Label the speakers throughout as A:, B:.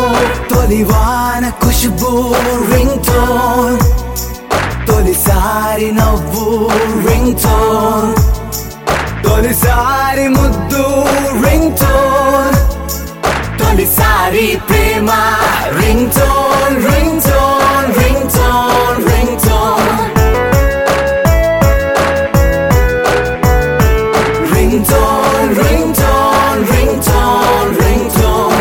A: తొలివాన Khushbu ring tone తొలిసారి నవ్వు ring tone తొలిసారి ముద్దు రింగ్ టోన్ తొలిసారి ప్రేమ ring tone ring tone ring tone ring tone ring tone ring tone ring tone ring tone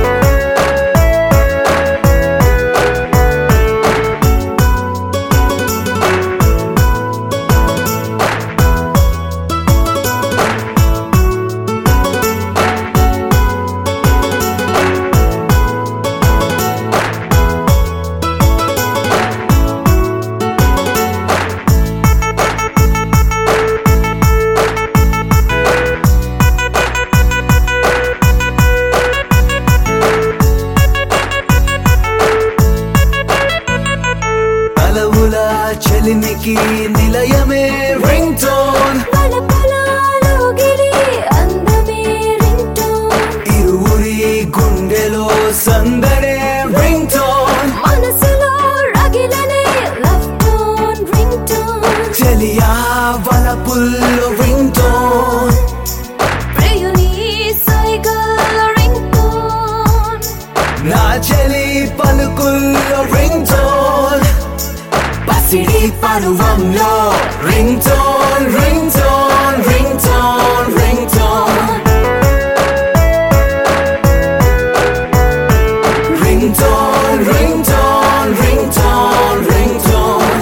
A: తలవుల చెలిమికి నిలయమే రింగ్ టోన్
B: పలపలాలోగిరి అందమే రింగ్టోన్
A: ఇరువురి గుండెలో సందడే రింగ్ టోన్
B: మనసులో రగిలనే లవ్ టోన్ రింగ్టోన్
A: చెలియా వలపుల్లో రింగ్ టోన్
B: ప్రియుని సైగల్ రింగ్టోన్
A: నా చెలి పలుకుల్లో రింగ్ టోన్ పసిడి పరువంలో ring tone ring tone ring tone ring tone ring tone ring tone ring tone ring tone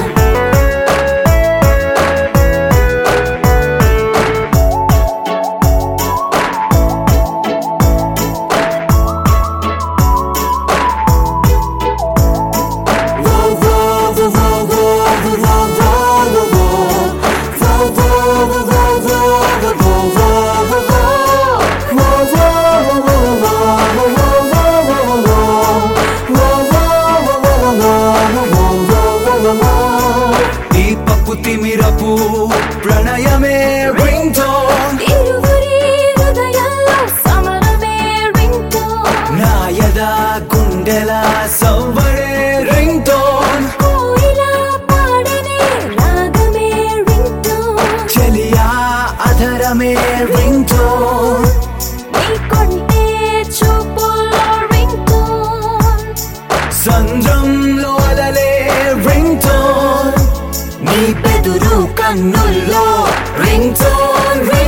A: దీపపు తిమిరపు ప్రణయమే రింగ్ టోన్
B: ఇరువురి హృదయాల్లో సమరమే రింగ్టోన్
A: నాయద గుండెల సవ్వడే రింగ్ టోన్
B: కోయిల పాడనే రాగమే రింగ్టోన్
A: చెలియా అధరమే రింగ్ టోన్
B: నీ కొంటే చూపులో రింగ్టోన్
A: సంద్రంలో అలలే రింగ్ టోన్ నీ బెదురు కన్నుల్లో రింగ్ టోన్